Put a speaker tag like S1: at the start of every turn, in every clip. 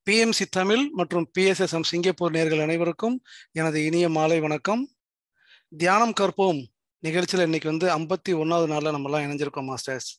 S1: BMC Tamil மற்றும் PSSM Singapore நேர்கள் அனைவருக்கும் எனது இனிய மாலை வணக்கம் தியானம் கற்போம் நிகழ்ச்சியில் இன்னைக்கு வந்து ஐம்பத்தி ஒன்றாவது நாளில் நம்மலாம் இணைஞ்சிருக்கோம் மாஸ்டர்ஸ்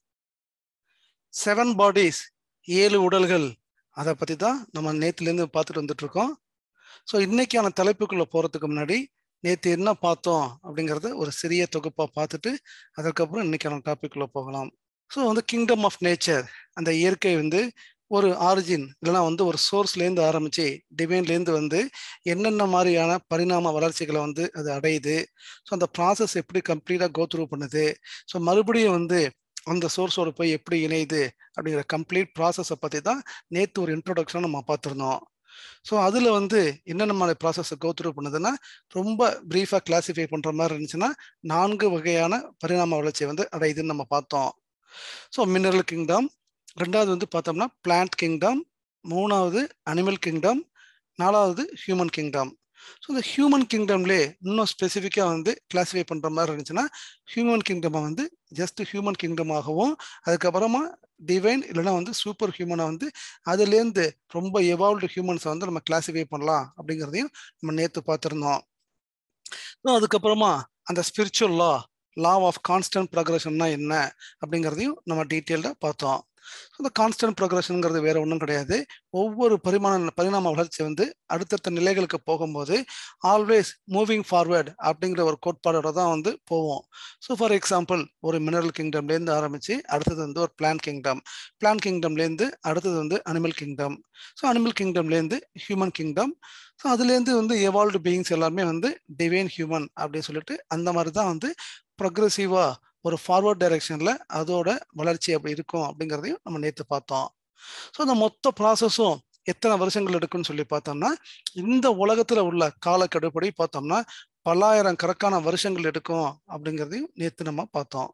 S1: செவன் பாடிஸ் ஏழு உடல்கள் அதை பற்றி தான் நம்ம நேற்றுலேருந்து பார்த்துட்டு வந்துட்டு இருக்கோம் ஸோ இன்னைக்கான தலைப்புக்குள்ளே போகிறதுக்கு முன்னாடி நேற்று என்ன பார்த்தோம் அப்படிங்கிறத ஒரு சிறிய தொகுப்பாக பார்த்துட்டு அதுக்கப்புறம் இன்னைக்கான டாபிக்குள்ளே போகலாம் ஸோ வந்து கிங்டம் ஆஃப் நேச்சர் அந்த இயற்கை வந்து ஒரு ஆரிஜின் இல்லைனா வந்து ஒரு சோர்ஸ்லேருந்து ஆரம்பித்து டிவைன்லேருந்து வந்து என்னென்ன மாதிரியான பரிணாம வளர்ச்சிகளை வந்து அது அடையுது ஸோ அந்த ப்ராசஸ் எப்படி கம்ப்ளீட்டாக கோ த்ரூ பண்ணுது ஸோ மறுபடியும் வந்து அந்த சோர்ஸோடு போய் எப்படி இணையுது அப்படிங்கிற கம்ப்ளீட் ப்ராசஸை பற்றி தான் நேற்று ஒரு இன்ட்ரோடக்ஷன் நம்ம பார்த்துருந்தோம் ஸோ அதில் வந்து என்னென்ன மாதிரி ப்ராசஸை கோ த்ரூ பண்ணுதுன்னா ரொம்ப ப்ரீஃபாக கிளாஸிஃபை பண்ணுற மாதிரி இருந்துச்சுன்னா நான்கு வகையான பரிணாம வளர்ச்சியை வந்து அடையுதுன்னு நம்ம பார்த்தோம் ஸோ மினரல் கிங்டம் ரெண்டாவது வந்து பார்த்தோம்னா பிளான்ட் கிங்டம் மூணாவது அனிமல் கிங்டம் நாலாவது ஹியூமன் கிங்டம் ஸோ இந்த ஹியூமன் கிங்டம்லே இன்னும் ஸ்பெசிஃபிக்காக வந்து கிளாஸிஃபை பண்ணுற மாதிரி இருந்துச்சுன்னா ஹியூமன் கிங்டமை வந்து ஜஸ்ட் ஹியூமன் கிங்டமாகவும் அதுக்கப்புறமா டிவைன் இல்லைன்னா வந்து சூப்பர் ஹியூமனை வந்து அதுலேருந்து ரொம்ப எவால்வ்டு ஹியூமன்ஸை வந்து நம்ம கிளாஸிஃபை பண்ணலாம் அப்படிங்கிறதையும் நம்ம நேற்று பார்த்துருந்தோம் ஸோ அதுக்கப்புறமா அந்த spiritual law law of constant ப்ரொக்ரஷன்னா என்ன அப்படிங்கிறதையும் நம்ம டீட்டெயில்டாக பார்த்தோம் இந்த கான்ஸ்டன்ட் ப்ரோக்ரஷனுங்கிறது வேற ஒன்றும் கிடையாது ஒவ்வொரு பரிமாண பரிணாம வளர்ச்சி வந்து அடுத்தடுத்த நிலைகளுக்கு போகும்போது ஆல்வேஸ் மூவிங் ஃபார்வேர்ட் அப்படிங்கிற ஒரு கோட்பாடோட தான் வந்து போவோம் ஸோ ஃபார் எக்ஸாம்பிள் ஒரு மினரல் கிங்டம்லேருந்து ஆரம்பித்து அடுத்தது வந்து ஒரு பிளான் கிங்டம் பிளான் கிங்டம்லேருந்து அடுத்தது வந்து அனிமல் கிங்டம் ஸோ அனிமல் கிங்டம்லேருந்து ஹியூமன் கிங்டம் ஸோ அதுலேருந்து வந்து எவால்வ்டு பீயிங்ஸ் எல்லாமே வந்து டிவைன் ஹியூமன் அப்படின்னு சொல்லிட்டு அந்த மாதிரி தான் வந்து ப்ரொக்ரெசிவாக ஒரு ஃபார்வர்ட் டைரக்ஷனில் அதோட வளர்ச்சி அப்படி இருக்கும் அப்படிங்கிறதையும் நம்ம நேற்று பார்த்தோம் ஸோ அந்த மொத்த ப்ராசஸும் எத்தனை வருஷங்கள் எடுக்குன்னு சொல்லி பார்த்தோம்னா இந்த உலகத்தில் உள்ள காலக்கெடுப்படி பார்த்தோம்னா பல்லாயிரம் கணக்கான வருஷங்கள் எடுக்கும் அப்படிங்கிறதையும் நேற்று நம்ம பார்த்தோம்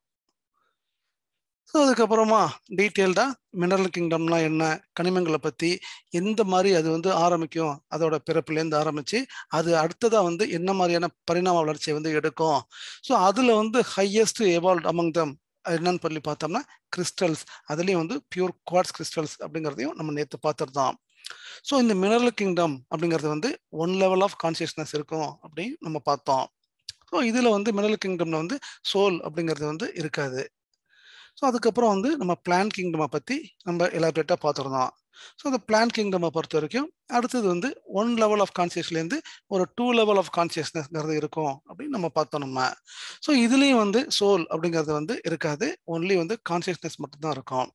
S1: ஸோ அதுக்கப்புறமா டீட்டெயில்டாக மினரல் கிங்டம்னா என்ன கனிமங்களை பற்றி எந்த மாதிரி அது வந்து ஆரம்பிக்கும் அதோட பிறப்புலேருந்து ஆரம்பித்து அது அடுத்ததாக வந்து என்ன மாதிரியான பரிணாம வளர்ச்சியை வந்து எடுக்கும் ஸோ அதில் வந்து ஹையஸ்ட் எவால்வ் அமங் தம் என்னன்னு சொல்லி பார்த்தோம்னா கிறிஸ்டல்ஸ் அதுலேயும் வந்து பியூர் குவாட்ஸ் கிறிஸ்டல்ஸ் அப்படிங்கிறதையும் நம்ம நேற்று பார்த்துருந்தோம் ஸோ இந்த மினரல் கிங்டம் அப்படிங்கிறது வந்து ஒன் லெவல் ஆஃப் கான்சியஸ்னஸ் இருக்கும் அப்படின்னு நம்ம பார்த்தோம் ஸோ இதில் வந்து மினரல் கிங்டம்ல வந்து சோல் அப்படிங்கிறது வந்து இருக்காது ஸோ அதுக்கப்புறம் வந்து நம்ம பிளான் கிங்டமை பற்றி நம்ம எலாபரேட்டாக பார்த்துருந்தோம் ஸோ அந்த பிளான் கிங்டமை பொறுத்த வரைக்கும் அடுத்தது வந்து ஒன் லெவல் ஆஃப் கான்சியஸ்லேருந்து ஒரு டூ லெவல் ஆஃப் கான்சியஸ்னஸ்ங்கிறது இருக்கும் அப்படின்னு நம்ம பார்த்தோம் நம்ம ஸோ இதுலேயும் வந்து சோல் அப்படிங்கிறது வந்து இருக்காது ஒன்லி வந்து கான்சியஸ்னஸ் மட்டும்தான் இருக்கும்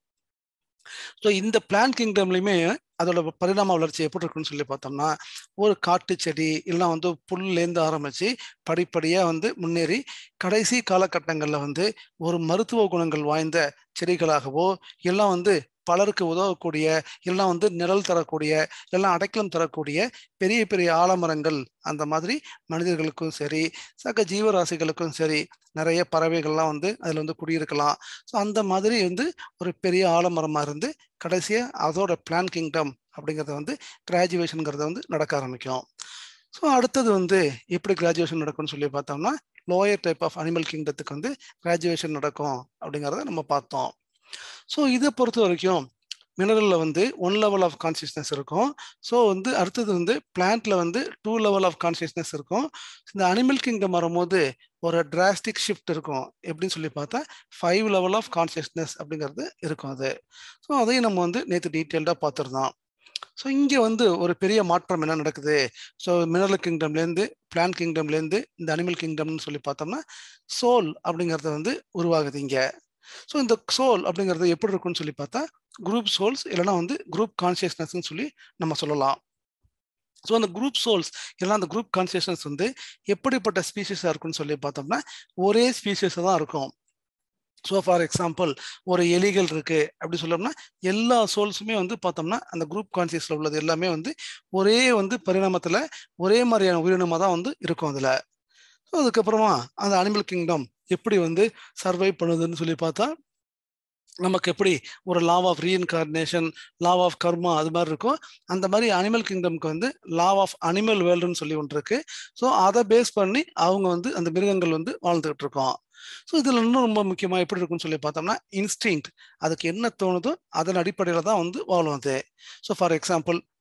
S1: ஸோ இந்த பிளான் கிங்டம்லையுமே அதோட பரிணாம வளர்ச்சி எப்படி இருக்குன்னு சொல்லி பார்த்தோம்னா ஒரு காட்டு செடி இல்லைனா வந்து புல்லேருந்து ஆரம்பித்து படிப்படியாக வந்து முன்னேறி கடைசி காலகட்டங்களில் வந்து ஒரு மருத்துவ குணங்கள் வாய்ந்த செடிகளாகவோ எல்லாம் வந்து பலருக்கு உதவக்கூடிய எல்லாம் வந்து நிழல் தரக்கூடிய எல்லாம் அடைக்கலம் தரக்கூடிய பெரிய பெரிய ஆலமரங்கள் அந்த மாதிரி மனிதர்களுக்கும் சரி சக ஜீவராசிகளுக்கும் சரி நிறைய பறவைகள்லாம் வந்து அதில் வந்து குடியிருக்கலாம் ஸோ அந்த மாதிரி வந்து ஒரு பெரிய ஆலமரமாக இருந்து கடைசியாக அதோட பிளான் கிங்டம் அப்படிங்கிறத வந்து கிராஜுவேஷனுங்கிறத வந்து நடக்க ஆரம்பிக்கும் ஸோ அடுத்தது வந்து எப்படி கிராஜுவேஷன் நடக்கும்னு சொல்லி பார்த்தோம்னா லோயர் டைப் ஆஃப் அனிமல் கிங்டத்துக்கு வந்து கிராஜுவேஷன் நடக்கும் அப்படிங்கிறத நம்ம பார்த்தோம் ஸோ இதை பொறுத்த வரைக்கும் மினரலில் வந்து ஒன் லெவல் ஆஃப் கான்சியஸ்னஸ் இருக்கும் ஸோ வந்து அடுத்தது வந்து பிளான்ட்ல வந்து டூ லெவல் ஆஃப் கான்சியஸ்னஸ் இருக்கும் இந்த அனிமல் கிங்டம் வரும்போது ஒரு டிராஸ்டிக் ஷிஃப்ட் இருக்கும் எப்படின்னு சொல்லி பார்த்தா ஃபைவ் லெவல் ஆஃப் கான்சியஸ்னஸ் அப்படிங்கிறது இருக்கும் அது ஸோ அதையும் நம்ம வந்து நேற்று டீட்டெயில்டாக பார்த்துருந்தோம் ஸோ இங்கே வந்து ஒரு பெரிய மாற்றம் என்ன நடக்குது ஸோ மினரல் கிங்டம்லேருந்து பிளான் கிங்டம்லேருந்து இந்த அனிமல் கிங்டம்னு சொல்லி பார்த்தோம்னா சோல் அப்படிங்கிறது வந்து உருவாகுது இங்கே ஸோ இந்த சோல் அப்படிங்கிறது எப்படி இருக்குன்னு சொல்லி பார்த்தா குரூப் சோல்ஸ் இல்லைனா வந்து குரூப் கான்சியஸ்னஸ்ன்னு சொல்லி நம்ம சொல்லலாம் ஸோ அந்த குரூப் சோல்ஸ் இல்லைனா அந்த குரூப் கான்சியஸ்னஸ் வந்து எப்படிப்பட்ட ஸ்பீஷஸாக இருக்குன்னு சொல்லி பார்த்தோம்னா ஒரே ஸ்பீஷஸாக தான் இருக்கும் ஸோ ஃபார் எக்ஸாம்பிள் ஒரு எலிகள் இருக்கு அப்படி சொல்லணும்னா எல்லா சோல்ஸுமே வந்து பார்த்தோம்னா அந்த குரூப் கான்சியஸில் உள்ளது எல்லாமே வந்து ஒரே வந்து பரிணாமத்தில் ஒரே மாதிரியான உயிரினமாக தான் வந்து இருக்கும் அதில் ஸோ அதுக்கப்புறமா அந்த அனிமல் கிங்டம் எப்படி வந்து சர்வை பண்ணுதுன்னு சொல்லி பார்த்தா நமக்கு எப்படி ஒரு law of reincarnation law of karma அது மாதிரி இருக்கும் அந்த மாதிரி அனிமல் கிங்டம்க்கு வந்து லா ஆஃப் அனிமல் வேர்ல்டுன்னு சொல்லி ஒன்று இருக்கு ஸோ அதை பேஸ் பண்ணி அவங்க வந்து அந்த மிருகங்கள் வந்து வாழ்ந்துகிட்டு இருக்கோம் ஸோ இதில் இன்னும் ரொம்ப முக்கியமாக எப்படி இருக்குன்னு சொல்லி பார்த்தோம்னா இன்ஸ்டிங் அதுக்கு என்ன தோணுதோ அதன் அடிப்படையில் தான் வந்து வாழும் அது ஸோ ஃபார் எக்ஸாம்பிள்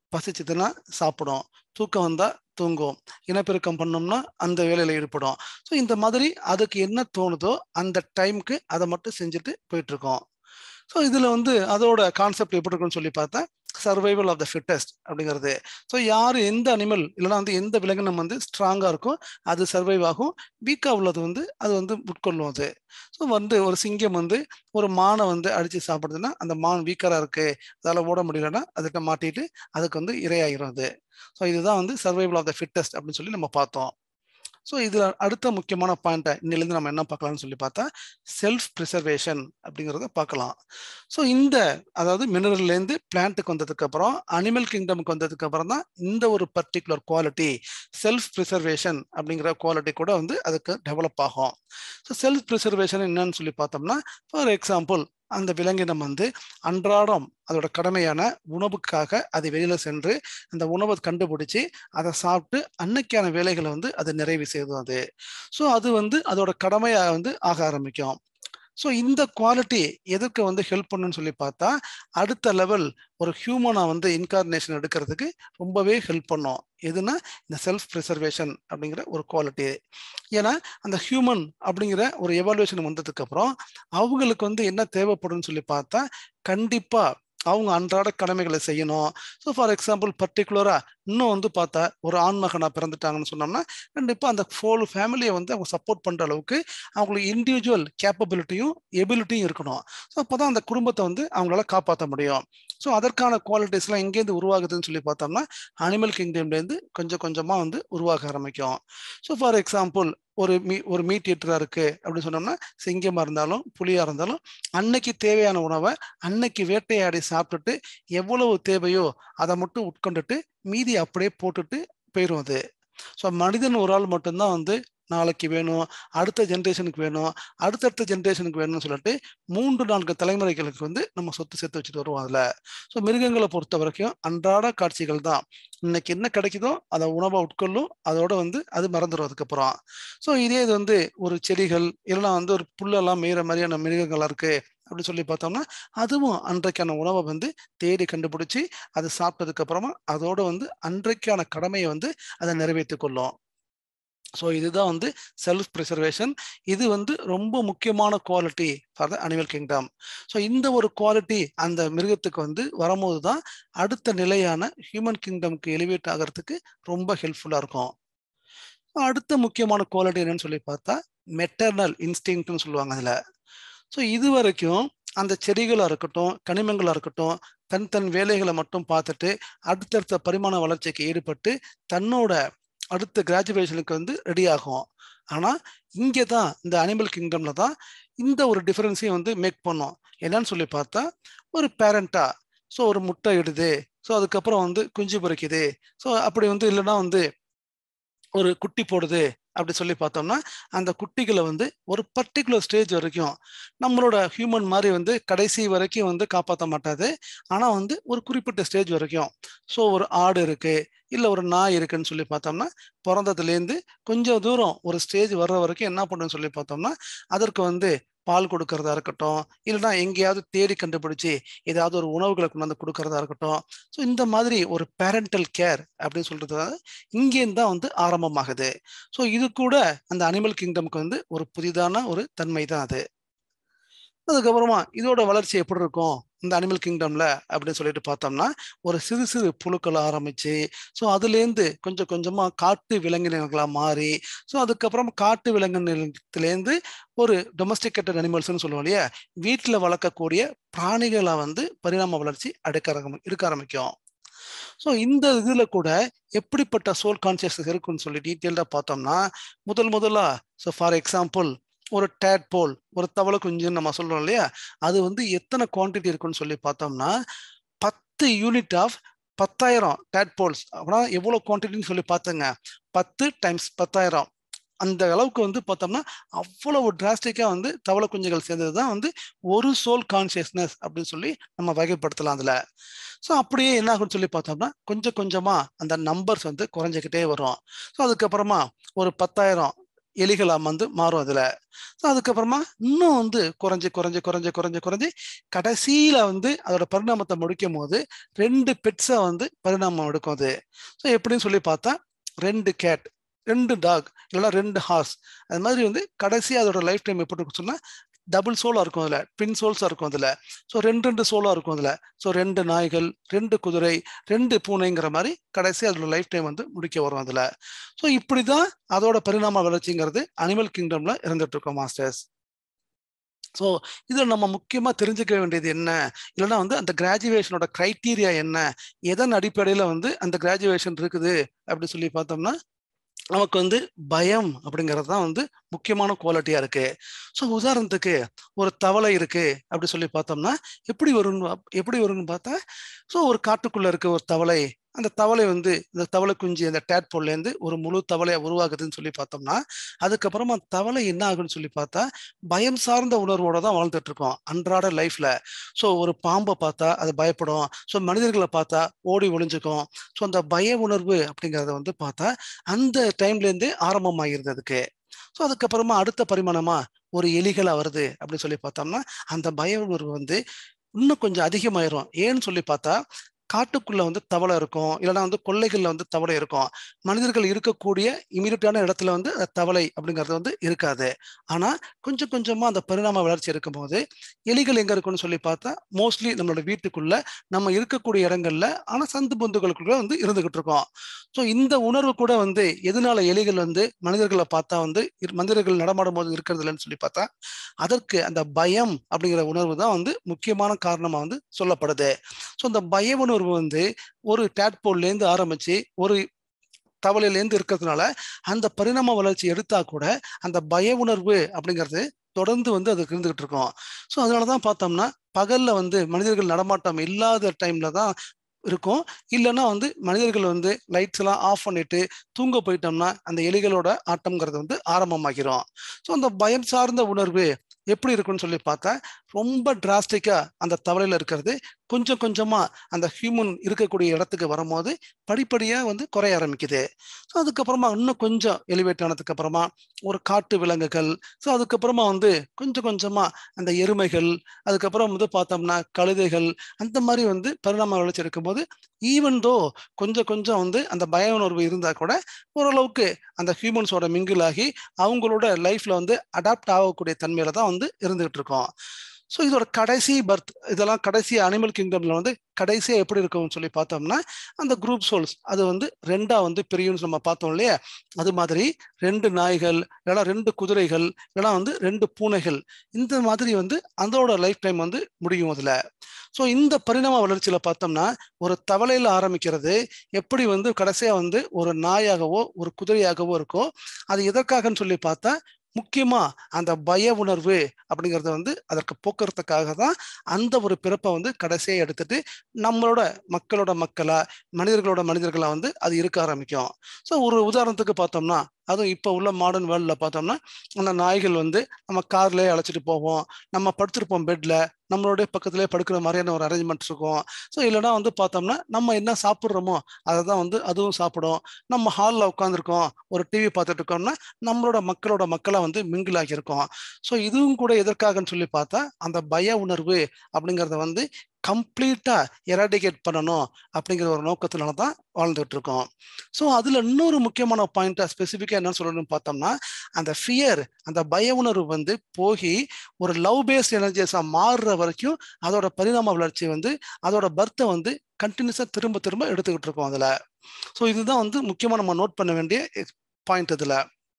S1: பசிச்சதுன்னா சாப்பிடும் தூக்கம் வந்தா தூங்கும் இனப்பெருக்கம் பண்ணோம்னா அந்த வேலையில ஈடுபடும் ஸோ இந்த மாதிரி அதுக்கு என்ன தோணுதோ அந்த டைம்க்கு அதை மட்டும் செஞ்சுட்டு போயிட்டு இருக்கோம் ஸோ இதுல வந்து அதோட கான்செப்ட் எப்படி இருக்குன்னு சொல்லி பார்த்தா சர்வைவல் ஆஃப் த ஃபிட்டஸ்ட் அப்படிங்கிறது ஸோ யார் எந்த அனிமல் இல்லைனா வந்து எந்த விலங்கினம் வந்து ஸ்ட்ராங்காக இருக்கோ அது சர்வைவ் ஆகும் வீக்காக உள்ளது வந்து அது வந்து உட்கொள்ளும் அது ஸோ வந்து ஒரு சிங்கம் வந்து ஒரு மானை வந்து அடித்து சாப்பிடுதுன்னா அந்த மான் வீக்கராக இருக்கு அதால் ஓட முடியலன்னா அதுக்கு மாட்டிட்டு அதுக்கு வந்து இரையாகிரும் அது ஸோ இதுதான் வந்து சர்வைவல் ஆஃப் த ஃபிட்டஸ்ட் அப்படின்னு சொல்லி நம்ம பார்த்தோம் ஸோ இதுல அடுத்த முக்கியமான பாயிண்ட்டை இன்னிலேருந்து நம்ம என்ன பார்க்கலாம்னு சொல்லி பார்த்தா செல்ஃப் ப்ரிசர்வேஷன் அப்படிங்கிறத பார்க்கலாம் ஸோ இந்த அதாவது மினரல்லேருந்து பிளான்ட்டுக்கு வந்ததுக்கு அப்புறம் அனிமல் கிங்டமுக்கு வந்ததுக்கு அப்புறம் தான் இந்த ஒரு பர்டிகுலர் குவாலிட்டி செல்ஃப் ப்ரிசர்வேஷன் அப்படிங்கிற குவாலிட்டி கூட வந்து அதுக்கு டெவலப் ஆகும் ஸோ செல்ஃப் ப்ரிசர்வேஷன் என்னன்னு சொல்லி பார்த்தோம்னா ஃபார் எக்ஸாம்பிள் அந்த விலங்கினம் வந்து அன்றாடம் அதோட கடமையான உணவுக்காக அது வெளியில சென்று அந்த உணவை கண்டுபிடிச்சு அதை சாப்பிட்டு அன்னைக்கான வேலைகளை வந்து அது நிறைவு செய்யும் அது ஸோ அது வந்து அதோட கடமையா வந்து ஆக ஆரம்பிக்கும் ஸோ இந்த குவாலிட்டி எதுக்கு வந்து ஹெல்ப் பண்ணுன்னு சொல்லி பார்த்தா அடுத்த லெவல் ஒரு ஹியூமனா வந்து இன்கார்னேஷன் எடுக்கிறதுக்கு ரொம்பவே ஹெல்ப் பண்ணும் எதுனா இந்த செல்ஃப் ப்ரிசர்வேஷன் அப்படிங்கிற ஒரு குவாலிட்டி ஏன்னா அந்த ஹியூமன் அப்படிங்கிற ஒரு எவாலுவேஷன் வந்ததுக்கு அப்புறம் அவங்களுக்கு வந்து என்ன தேவைப்படும்னு சொல்லி பார்த்தா கண்டிப்பா அவங்க அன்றாட கடமைகளை செய்யணும் ஸோ ஃபார் எக்ஸாம்பிள் பர்டிகுலரா இன்னும் வந்து பார்த்தா ஒரு ஆண்மகனா பிறந்துட்டாங்கன்னு சொன்னோம்னா கண்டிப்பாக அந்த ஃபோல் ஃபேமிலியை வந்து அவங்க சப்போர்ட் பண்ணுற அளவுக்கு அவங்களுக்கு இண்டிவிஜுவல் கேப்பபிலிட்டியும் எபிலிட்டியும் இருக்கணும் ஸோ அப்போ தான் அந்த குடும்பத்தை வந்து அவங்களால காப்பாற்ற முடியும் ஸோ அதற்கான குவாலிட்டிஸ்லாம் எங்கேருந்து உருவாகுதுன்னு சொல்லி பார்த்தோம்னா அனிமல் கிங்டம்லேருந்து கொஞ்சம் கொஞ்சமாக வந்து உருவாக ஆரம்பிக்கும் ஸோ ஃபார் எக்ஸாம்பிள் ஒரு மீ ஒரு மீட் ஈட்டராக இருக்கு அப்படின்னு சொன்னோம்னா சிங்கமாக இருந்தாலும் புலியாக இருந்தாலும் அன்னைக்கு தேவையான உணவை அன்னைக்கு வேட்டையாடி சாப்பிட்டுட்டு எவ்வளவு தேவையோ அதை மட்டும் உட்கொண்டுட்டு மீதி அப்படியே போட்டுட்டு போயிடும் அது ஸோ மனிதன் ஒரு ஆள் மட்டும்தான் வந்து நாளைக்கு வேணும் அடுத்த ஜென்ரேஷனுக்கு வேணும் அடுத்தடுத்த ஜென்ரேஷனுக்கு வேணும்னு சொல்லிட்டு மூன்று நான்கு தலைமுறைகளுக்கு வந்து நம்ம சொத்து சேர்த்து வச்சுட்டு வருவோம் அதில் ஸோ மிருகங்களை பொறுத்த வரைக்கும் அன்றாட காட்சிகள் தான் இன்னைக்கு என்ன கிடைக்குதோ அதை உணவை உட்கொள்ளும் அதோட வந்து அது மறந்துடும் அதுக்கப்புறம் ஸோ இதே இது வந்து ஒரு செடிகள் இல்லைன்னா வந்து ஒரு புல்லெல்லாம் மேயிற மாதிரியான மிருகங்களாக இருக்கு அப்படின்னு சொல்லி பார்த்தோம்னா அதுவும் அன்றைக்கான உணவை வந்து தேடி கண்டுபிடிச்சி அதை சாப்பிட்டதுக்கு அப்புறமா அதோட வந்து அன்றைக்கான கடமையை வந்து அதை நிறைவேற்றி கொள்ளும் ஸோ இதுதான் வந்து செல்ஃப் ப்ரிசர்வேஷன் இது வந்து ரொம்ப முக்கியமான quality for the animal kingdom so இந்த ஒரு குவாலிட்டி அந்த மிருகத்துக்கு வந்து வரும்போது தான் அடுத்த நிலையான ஹியூமன் கிங்டம்க்கு எலிவேட் ஆகிறதுக்கு ரொம்ப ஹெல்ப்ஃபுல்லாக இருக்கும் அடுத்த முக்கியமான குவாலிட்டி என்னன்னு சொல்லி பார்த்தா மெட்டர்னல் இன்ஸ்டிங்க்ட்னு சொல்லுவாங்க அதில் ஸோ இது வரைக்கும் அந்த செடிகளாக இருக்கட்டும் கனிமங்களாக இருக்கட்டும் தன் தன் வேலைகளை மட்டும் பார்த்துட்டு அடுத்தடுத்த பரிமாண வளர்ச்சிக்கு ஈடுபட்டு தன்னோட அடுத்த கிராஜுவேஷனுக்கு வந்து ரெடி ஆகும் ஆனால் இங்கே தான் இந்த அனிமல் கிங்டம்ல தான் இந்த ஒரு டிஃபரன்ஸையும் வந்து மேக் பண்ணோம் என்னன்னு சொல்லி பார்த்தா ஒரு பேரண்டா ஸோ ஒரு முட்டை இடுது ஸோ அதுக்கப்புறம் வந்து குஞ்சு பொறிக்குது ஸோ அப்படி வந்து இல்லைன்னா வந்து ஒரு குட்டி போடுது அப்படி சொல்லி பார்த்தோம்னா அந்த குட்டிகளை வந்து ஒரு பர்டிகுலர் ஸ்டேஜ் வரைக்கும் நம்மளோட ஹியூமன் மாதிரி வந்து கடைசி வரைக்கும் வந்து காப்பாற்ற மாட்டாது ஆனால் வந்து ஒரு குறிப்பிட்ட ஸ்டேஜ் வரைக்கும் ஸோ ஒரு ஆடு இருக்கு இல்லை ஒரு நாய் இருக்குன்னு சொல்லி பார்த்தோம்னா பிறந்ததுலேருந்து கொஞ்சம் தூரம் ஒரு ஸ்டேஜ் வர்ற வரைக்கும் என்ன பண்ணுன்னு சொல்லி பார்த்தோம்னா அதற்கு வந்து பால் கொடுக்கறதா இருக்கட்டும் இல்லைன்னா எங்கேயாவது தேடி கண்டுபிடிச்சி ஏதாவது ஒரு உணவுகளை கொண்டு வந்து கொடுக்கறதா இருக்கட்டும் ஸோ இந்த மாதிரி ஒரு பேரண்டல் கேர் அப்படின்னு சொல்றது இங்கேருந்து தான் வந்து ஆரம்பமாகுது ஸோ இது கூட அந்த அனிமல் கிங்டம்க்கு வந்து ஒரு புதிதான ஒரு தன்மை தான் அது அதுக்கப்புறமா இதோட வளர்ச்சி எப்படி இருக்கும் இந்த அனிமல் கிங்டம்ல அப்படின்னு சொல்லிட்டு பார்த்தோம்னா ஒரு சிறு சிறு புழுக்கள் ஆரம்பிச்சு ஸோ அதுலேருந்து கொஞ்சம் கொஞ்சமா காட்டு விலங்கினங்களா மாறி ஸோ அதுக்கப்புறம் காட்டு விலங்கினத்திலேருந்து ஒரு டொமஸ்டிகேட்டட் அனிமல்ஸ்னு சொல்லுவோம் இல்லையா வீட்டில் வளர்க்கக்கூடிய பிராணிகளை வந்து பரிணாம வளர்ச்சி அடுக்க ஆரம்பி இருக்க ஆரம்பிக்கும் ஸோ இந்த இதுல கூட எப்படிப்பட்ட சோல் கான்சியஸ்னஸ் இருக்குன்னு சொல்லி டீட்டெயில்டாக பார்த்தோம்னா முதல் முதலா ஸோ ஃபார் எக்ஸாம்பிள் ஒரு டேட் போல் ஒரு தவளை குஞ்சுன்னு நம்ம சொல்றோம் இல்லையா அது வந்து எத்தனை குவான்டிட்டி இருக்குன்னு சொல்லி பார்த்தோம்னா பத்து யூனிட் ஆஃப் பத்தாயிரம் டேட் போல்ஸ் அப்படின்னா எவ்வளோ குவான்டிட்டின்னு சொல்லி பார்த்துங்க பத்து டைம்ஸ் பத்தாயிரம் அந்த அளவுக்கு வந்து பார்த்தோம்னா அவ்வளவு டிராஸ்டிக்காக வந்து தவளை குஞ்சுகள் சேர்ந்தது தான் வந்து ஒரு சோல் கான்சியஸ்னஸ் அப்படின்னு சொல்லி நம்ம வகைப்படுத்தலாம் அதில் ஸோ அப்படியே என்ன ஆகும்னு சொல்லி பார்த்தோம்னா கொஞ்சம் கொஞ்சமாக அந்த நம்பர்ஸ் வந்து குறைஞ்சிக்கிட்டே வரும் ஸோ அதுக்கப்புறமா ஒரு பத்தாயிரம் எலிகளா வந்து மாறும் அதுல ஸோ அதுக்கப்புறமா இன்னும் வந்து குறைஞ்சு குறைஞ்சு குறைஞ்சு குறைஞ்சு குறைஞ்சு கடைசியில வந்து அதோட பரிணாமத்தை முடிக்கும் போது ரெண்டு பெட்ஸை வந்து பரிணாமம் எடுக்கும் அது ஸோ எப்படின்னு சொல்லி பார்த்தா ரெண்டு கேட் ரெண்டு டாக் இல்லைன்னா ரெண்டு ஹார்ஸ் அது மாதிரி வந்து கடைசி அதோட லைஃப் டைம் எப்படி இருக்கும் சொன்னா டபுள் சோலாக இருக்கும் அதில் ட்வின் சோல்ஸாக இருக்கும் அதில் ஸோ ரெண்டு ரெண்டு சோலாக இருக்கும் அதில் ஸோ ரெண்டு நாய்கள் ரெண்டு குதிரை ரெண்டு பூனைங்கிற மாதிரி கடைசி அதோட லைஃப் டைம் வந்து முடிக்க வரும் அதில் ஸோ இப்படி தான் அதோட பரிணாம வளர்ச்சிங்கிறது அனிமல் கிங்டம்ல இருந்துட்டு இருக்கோம் மாஸ்டர்ஸ் ஸோ இதில் நம்ம முக்கியமாக தெரிஞ்சுக்க வேண்டியது என்ன இல்லைன்னா வந்து அந்த கிராஜுவேஷனோட க்ரைட்டீரியா என்ன எதன் அடிப்படையில் வந்து அந்த கிராஜுவேஷன் இருக்குது அப்படி சொல்லி பார்த்தோம்னா நமக்கு வந்து பயம் அப்படிங்கிறது தான் வந்து முக்கியமான குவாலிட்டியா இருக்கு ஸோ உதாரணத்துக்கு ஒரு தவளை இருக்கு அப்படி சொல்லி பார்த்தோம்னா எப்படி வரும்னு எப்படி வரும்னு பார்த்தா ஸோ ஒரு காட்டுக்குள்ள இருக்க ஒரு தவளை அந்த தவளை வந்து இந்த தவளை குஞ்சு அந்த டேட்போல்லேருந்து ஒரு முழு தவளையா உருவாகுதுன்னு சொல்லி பார்த்தோம்னா அதுக்கப்புறமா தவளை என்ன ஆகுன்னு சொல்லி பார்த்தா பயம் சார்ந்த உணர்வோட தான் வாழ்ந்துட்டு இருக்கோம் அன்றாட லைஃப்ல ஸோ ஒரு பாம்பை பார்த்தா அது பயப்படும் ஸோ மனிதர்களை பார்த்தா ஓடி ஒளிஞ்சுக்கும் ஸோ அந்த பய உணர்வு அப்படிங்கிறத வந்து பார்த்தா அந்த டைம்லேருந்து ஆரம்பமாகிருது அதுக்கு ஸோ அதுக்கப்புறமா அடுத்த பரிமாணமா ஒரு எலிகளா வருது அப்படின்னு சொல்லி பார்த்தோம்னா அந்த பய உணர்வு வந்து இன்னும் கொஞ்சம் அதிகமாயிரும் ஏன்னு சொல்லி பார்த்தா காட்டுக்குள்ள வந்து தவளை இருக்கும் இல்லைன்னா வந்து கொள்ளைகள்ல வந்து தவளை இருக்கும் மனிதர்கள் இருக்கக்கூடிய இமீடியட்டான இடத்துல வந்து அந்த தவளை அப்படிங்கிறது வந்து இருக்காது ஆனா கொஞ்சம் கொஞ்சமா அந்த பரிணாம வளர்ச்சி இருக்கும்போது எலிகள் எங்க இருக்குன்னு சொல்லி பார்த்தா மோஸ்ட்லி நம்மளோட வீட்டுக்குள்ள நம்ம இருக்கக்கூடிய இடங்கள்ல ஆனா சந்து பொந்துகளுக்குள்ள வந்து இருந்துகிட்டு இருக்கோம் ஸோ இந்த உணர்வு கூட வந்து எதனால எலிகள் வந்து மனிதர்களை பார்த்தா வந்து மனிதர்கள் நடமாடும் போது இருக்கிறது இல்லைன்னு சொல்லி பார்த்தா அதற்கு அந்த பயம் அப்படிங்கிற உணர்வு தான் வந்து முக்கியமான காரணமா வந்து சொல்லப்படுது ஸோ அந்த பய உணர்வு வந்து ஒரு டேட்போல்லேருந்து ஆரம்பிச்சு ஒரு தவளையிலேருந்து இருக்கிறதுனால அந்த பரிணாம வளர்ச்சி எடுத்தா கூட அந்த பய உணர்வு அப்படிங்கிறது தொடர்ந்து வந்து அதுக்கு இருந்துகிட்டு இருக்கோம் ஸோ அதனாலதான் பார்த்தோம்னா பகல்ல வந்து மனிதர்கள் நடமாட்டம் இல்லாத டைம்ல தான் இருக்கும் இல்லைன்னா வந்து மனிதர்கள் வந்து லைட்ஸ் எல்லாம் ஆஃப் பண்ணிட்டு தூங்க போயிட்டோம்னா அந்த எலிகளோட ஆட்டம்ங்கிறது வந்து ஆரம்பமாகிறோம் ஸோ அந்த பயம் சார்ந்த உணர்வு எப்படி இருக்குன்னு சொல்லி பார்த்தா ரொம்ப டிராஸ்டிக்கா அந்த தவளையில இருக்கிறது கொஞ்சம் கொஞ்சமா அந்த ஹியூமன் இருக்கக்கூடிய இடத்துக்கு வரும்போது படிப்படியா வந்து குறைய ஆரம்பிக்குது ஸோ அதுக்கப்புறமா இன்னும் கொஞ்சம் எலிவேட் ஆனதுக்கு அப்புறமா ஒரு காட்டு விலங்குகள் ஸோ அதுக்கப்புறமா வந்து கொஞ்சம் கொஞ்சமா அந்த எருமைகள் அதுக்கப்புறம் வந்து பார்த்தோம்னா கழுதைகள் அந்த மாதிரி வந்து பரிணாம வளர்ச்சி இருக்கும்போது ஈவன் தோ கொஞ்சம் கொஞ்சம் வந்து அந்த பய உணர்வு இருந்தா கூட ஓரளவுக்கு அந்த ஹியூமன்ஸோட மிங்கிள் ஆகி அவங்களோட லைஃப்ல வந்து அடாப்ட் ஆகக்கூடிய தன்மையில தான் வந்து இருந்துகிட்டு இருக்கோம் ஸோ இதோட கடைசி பர்த் இதெல்லாம் கடைசி அனிமல் கிங்டம்ல வந்து கடைசியாக எப்படி இருக்கும்னு சொல்லி பார்த்தோம்னா அந்த குரூப் சோல்ஸ் அது வந்து ரெண்டா வந்து பிரியும்னு நம்ம பார்த்தோம் இல்லையா அது மாதிரி ரெண்டு நாய்கள் இல்லைனா ரெண்டு குதிரைகள் இல்லைனா வந்து ரெண்டு பூனைகள் இந்த மாதிரி வந்து அதோட லைஃப் டைம் வந்து முடியும் அதில் ஸோ இந்த பரிணாம வளர்ச்சியில் பார்த்தோம்னா ஒரு தவளையில் ஆரம்பிக்கிறது எப்படி வந்து கடைசியாக வந்து ஒரு நாயாகவோ ஒரு குதிரையாகவோ இருக்கோ அது எதற்காகன்னு சொல்லி பார்த்தா முக்கியமா அந்த பய உணர்வு அப்படிங்கறத வந்து அதற்கு போக்குறதுக்காக தான் அந்த ஒரு பிறப்பை வந்து கடைசியை எடுத்துட்டு நம்மளோட மக்களோட மக்களா மனிதர்களோட மனிதர்களா வந்து அது இருக்க ஆரம்பிக்கும் ஸோ ஒரு உதாரணத்துக்கு பார்த்தோம்னா அதுவும் இப்போ உள்ள மாடர்ன் வேர்ல்டில் பார்த்தோம்னா அந்த நாய்கள் வந்து நம்ம கார்லேயே அழைச்சிட்டு போவோம் நம்ம படுத்திருப்போம் பெட்ல நம்மளோட பக்கத்துலேயே படுக்கிற மாதிரியான ஒரு அரேஞ்ச்மெண்ட் இருக்கும் ஸோ இல்லைனா வந்து பார்த்தோம்னா நம்ம என்ன சாப்பிட்றோமோ அதை தான் வந்து அதுவும் சாப்பிடும் நம்ம ஹாலில் உட்காந்துருக்கோம் ஒரு டிவி பார்த்துட்டு இருக்கோம்னா நம்மளோட மக்களோட மக்களாக வந்து மிங்கிள் ஆகியிருக்கோம் ஸோ இதுவும் கூட எதற்காகன்னு சொல்லி பார்த்தா அந்த பய உணர்வு அப்படிங்கிறத வந்து கம்ப்ளீட்டா எராடிகேட் பண்ணணும் அப்படிங்கிற ஒரு நோக்கத்தினால தான் வாழ்ந்துட்டு இருக்கோம் ஸோ அதுல இன்னொரு முக்கியமான பாயிண்டா ஸ்பெசிஃபிக்கா என்ன சொல்லணும்னு பார்த்தோம்னா அந்த ஃபியர் அந்த பய உணர்வு வந்து போகி ஒரு லவ் பேஸ்ட் எனர்ஜிஸா மாறுற வரைக்கும் அதோட பரிணாம வளர்ச்சி வந்து அதோட பர்த்தை வந்து கண்டினியூஸா திரும்ப திரும்ப எடுத்துக்கிட்டு இருக்கோம் அதுல ஸோ இதுதான் வந்து முக்கியமா நம்ம நோட் பண்ண வேண்டிய பாயிண்ட் இதுல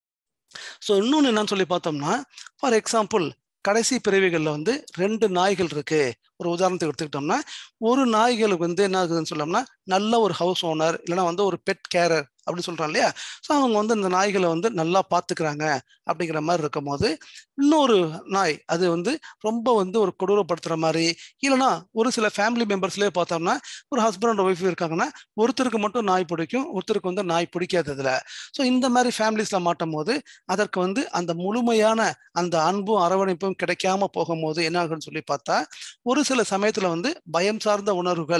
S1: ஸோ இன்னொன்று என்னன்னு சொல்லி பார்த்தோம்னா ஃபார் எக்ஸாம்பிள் கடைசி பிறவிகளில் வந்து ரெண்டு நாய்கள் இருக்கு ஒரு உதாரணத்துக்கு எடுத்துக்கிட்டோம்னா ஒரு நாய்களுக்கு வந்து என்ன ஆகுதுன்னு சொல்லோம்னா நல்ல ஒரு ஹவுஸ் ஓனர் இல்லைன்னா வந்து ஒரு பெட் கேரர் அப்படின்னு சொல்றான் இல்லையா ஸோ அவங்க வந்து இந்த நாய்களை வந்து நல்லா பார்த்துக்கிறாங்க அப்படிங்கிற மாதிரி இருக்கும் போது இன்னொரு நாய் அது வந்து ரொம்ப வந்து ஒரு கொடூரப்படுத்துற மாதிரி இல்லைன்னா ஒரு சில ஃபேமிலி மெம்பர்ஸ்லேயே பார்த்தோம்னா ஒரு ஹஸ்பண்ட் அண்ட் ஒய்ஃப் இருக்காங்கன்னா ஒருத்தருக்கு மட்டும் நாய் பிடிக்கும் ஒருத்தருக்கு வந்து நாய் பிடிக்காததுல ஸோ இந்த மாதிரி ஃபேமிலிஸ்ல மாட்டும் போது அதற்கு வந்து அந்த முழுமையான அந்த அன்பும் அரவணைப்பும் கிடைக்காம போகும்போது என்ன ஆகுன்னு சொல்லி பார்த்தா ஒரு சில சமயத்துல வந்து பயம் சார்ந்த உணர்வுகள்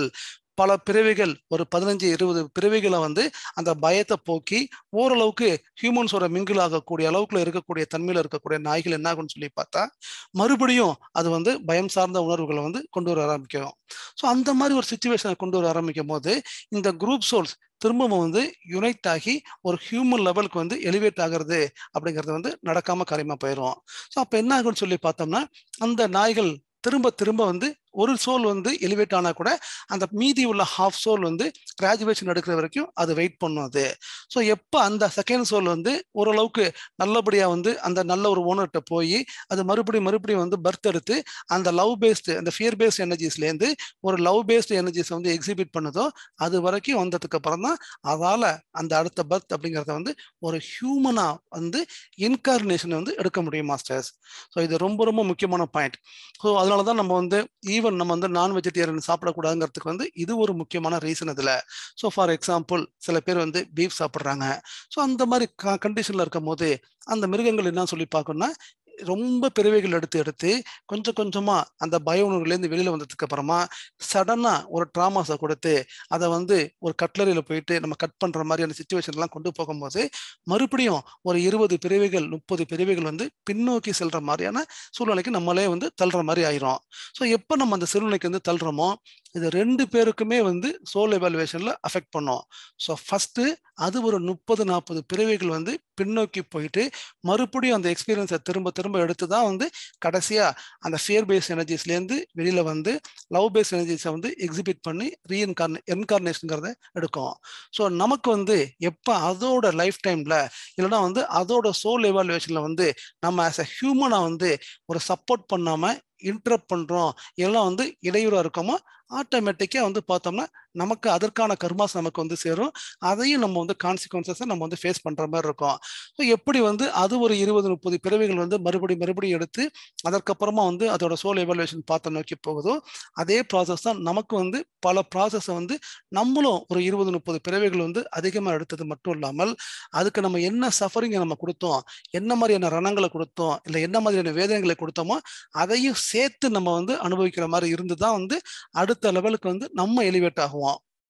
S1: பல பிறவிகள் ஒரு பதினஞ்சு இருபது பிறவிகளை வந்து அந்த பயத்தை போக்கி ஓரளவுக்கு ஹியூமன்ஸோட மிங்கிள் ஆகக்கூடிய அளவுக்குள்ள இருக்கக்கூடிய தன்மையில இருக்கக்கூடிய நாய்கள் என்ன ஆகும்னு சொல்லி பார்த்தா மறுபடியும் அது வந்து பயம் சார்ந்த உணர்வுகளை வந்து கொண்டு வர ஆரம்பிக்கும் ஸோ அந்த மாதிரி ஒரு சுச்சுவேஷனை கொண்டு வர ஆரம்பிக்கும் போது இந்த குரூப் சோல்ஸ் திரும்பவும் வந்து யுனைட் ஆகி ஒரு ஹியூமன் லெவலுக்கு வந்து எலிவேட் ஆகிறது அப்படிங்கிறது வந்து நடக்காம காரியமா போயிடும் ஸோ அப்போ என்ன ஆகும்னு சொல்லி பார்த்தோம்னா அந்த நாய்கள் திரும்ப திரும்ப வந்து ஒரு சோல் வந்து எலிவேட் ஆனால் கூட அந்த மீதி உள்ள ஹாஃப் சோல் வந்து கிராஜுவேஷன் எடுக்கிற வரைக்கும் அது வெயிட் பண்ணும் அது ஸோ எப்போ அந்த செகண்ட் சோல் வந்து ஓரளவுக்கு நல்லபடியாக வந்து அந்த நல்ல ஒரு ஓனர்கிட்ட போய் அது மறுபடியும் மறுபடியும் வந்து பர்த் எடுத்து அந்த லவ் பேஸ்டு அந்த ஃபியர் பேஸ்ட் எனர்ஜிஸ்லேருந்து ஒரு லவ் பேஸ்டு எனர்ஜிஸ் வந்து எக்ஸிபிட் பண்ணுதோ அது வரைக்கும் வந்ததுக்கு அப்புறம் தான் அதால் அந்த அடுத்த பர்த் அப்படிங்கிறத வந்து ஒரு ஹியூமனாக வந்து இன்கார்னேஷன் வந்து எடுக்க முடியும் மாஸ்டர்ஸ் ஸோ இது ரொம்ப ரொம்ப முக்கியமான பாயிண்ட் ஸோ அதனால தான் நம்ம வந்து ஈவன் நம்ம வந்து நான் வெஜிடேரியன் சாப்பிடக்கூடாதுங்கிறதுக்கு வந்து இது ஒரு முக்கியமான ரீசன் இதில் ஸோ ஃபார் எக்ஸாம்பிள் சில பேர் வந்து பீஃப் சாப்பிட்றாங்க ஸோ அந்த மாதிரி கண்டிஷனில் இருக்கும் போது அந்த மிருகங்கள் என்ன சொல்லி பார்க்கணும்னா ரொம்ப பிறவைகள் எடுத்து எடுத்து கொஞ்சம் கொஞ்சமா அந்த பய உணர்வுலேருந்து வெளியில வந்ததுக்கு அப்புறமா சடனா ஒரு ட்ராமாஸை கொடுத்து அதை வந்து ஒரு கட்லரியில போயிட்டு நம்ம கட் பண்ற மாதிரியான சுச்சுவேஷன் எல்லாம் கொண்டு போகும்போது மறுபடியும் ஒரு இருபது பிறவைகள் முப்பது பிறவைகள் வந்து பின்னோக்கி செல்ற மாதிரியான சூழ்நிலைக்கு நம்மளே வந்து தள்ளுற மாதிரி ஆயிரும் ஸோ எப்போ நம்ம அந்த சூழ்நிலைக்கு வந்து தள்ளுறோமோ இது ரெண்டு பேருக்குமே வந்து சோல் எவாலுவேஷன்ல அஃபெக்ட் பண்ணும் ஸோ ஃபர்ஸ்ட் அது ஒரு முப்பது நாற்பது பிறவைகள் வந்து பின்னோக்கி போயிட்டு மறுபடியும் அந்த எக்ஸ்பீரியன்ஸை திரும்ப திரும்ப எடுத்து தான் வந்து கடைசியா அந்த ஃபியர் பேஸ் எனர்ஜிஸ்லேருந்து வெளியில வந்து லவ் பேஸ் எனர்ஜிஸை வந்து எக்ஸிபிட் பண்ணி ரீஎன்கார்னே என்கார்னேஷனுங்கிறத எடுக்கும் ஸோ நமக்கு வந்து எப்போ அதோட லைஃப் டைம்ல இல்லைன்னா வந்து அதோட சோல் எவாலுவேஷன்ல வந்து நம்ம ஆஸ் அ ஹியூமனா வந்து ஒரு சப்போர்ட் பண்ணாம இன்டரப்ட் பண்றோம் எல்லாம் வந்து இடையூறா இருக்கோமோ ஆட்டோமேட்டிக்காக வந்து பார்த்தோம்னா நமக்கு அதற்கான கர்மாஸ் நமக்கு வந்து சேரும் அதையும் நம்ம வந்து கான்சிக்வன்சஸை நம்ம வந்து ஃபேஸ் பண்ணுற மாதிரி இருக்கும் ஸோ எப்படி வந்து அது ஒரு இருபது முப்பது பிறவிகள் வந்து மறுபடியும் மறுபடியும் எடுத்து அதற்கப்புறமா வந்து அதோட சோல் எவாலுவேஷன் பார்த்த நோக்கி போகுதோ அதே ப்ராசஸ் தான் நமக்கு வந்து பல ப்ராசஸை வந்து நம்மளும் ஒரு இருபது முப்பது பிறவிகள் வந்து அதிகமாக எடுத்தது மட்டும் இல்லாமல் அதுக்கு நம்ம என்ன சஃபரிங்கை நம்ம கொடுத்தோம் என்ன மாதிரியான ரணங்களை கொடுத்தோம் இல்லை என்ன மாதிரியான வேதனைகளை கொடுத்தோமோ அதையும் சேர்த்து நம்ம வந்து அனுபவிக்கிற மாதிரி இருந்து தான் வந்து அடுத்த லெவலுக்கு வந்து நம்ம எலிவேட் ஆகுவோம்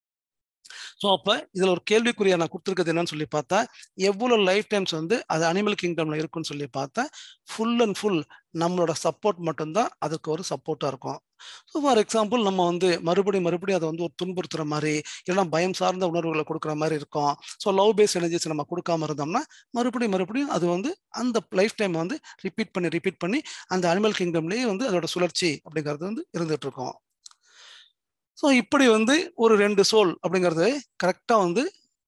S1: ஸோ அப்போ இதில் ஒரு கேள்விக்குறியா நான் கொடுத்துருக்கிறது என்னன்னு சொல்லி பார்த்தா எவ்வளோ லைஃப் டைம்ஸ் வந்து அது அனிமல் கிங்டம்ல இருக்குன்னு சொல்லி பார்த்தா ஃபுல் அண்ட் ஃபுல் நம்மளோட சப்போர்ட் மட்டும்தான் அதுக்கு ஒரு சப்போர்ட்டாக இருக்கும் ஸோ ஃபார் எக்ஸாம்பிள் நம்ம வந்து மறுபடியும் மறுபடியும் அதை வந்து ஒரு துன்புறுத்துற மாதிரி இல்லைன்னா பயம் சார்ந்த உணர்வுகளை கொடுக்குற மாதிரி இருக்கும் ஸோ லவ் பேஸ் எனர்ஜிஸ் நம்ம கொடுக்காம இருந்தோம்னா மறுபடியும் மறுபடியும் அது வந்து அந்த லைஃப் டைம் வந்து ரிப்பீட் பண்ணி ரிப்பீட் பண்ணி அந்த அனிமல் கிங்டம்லேயே வந்து அதோட சுழற்சி அப்படிங்கிறது வந்து இருந்துட்டு இருக்கும் ஸோ இப்படி வந்து ஒரு ரெண்டு சோல் அப்படிங்கிறது கரெக்டாக வந்து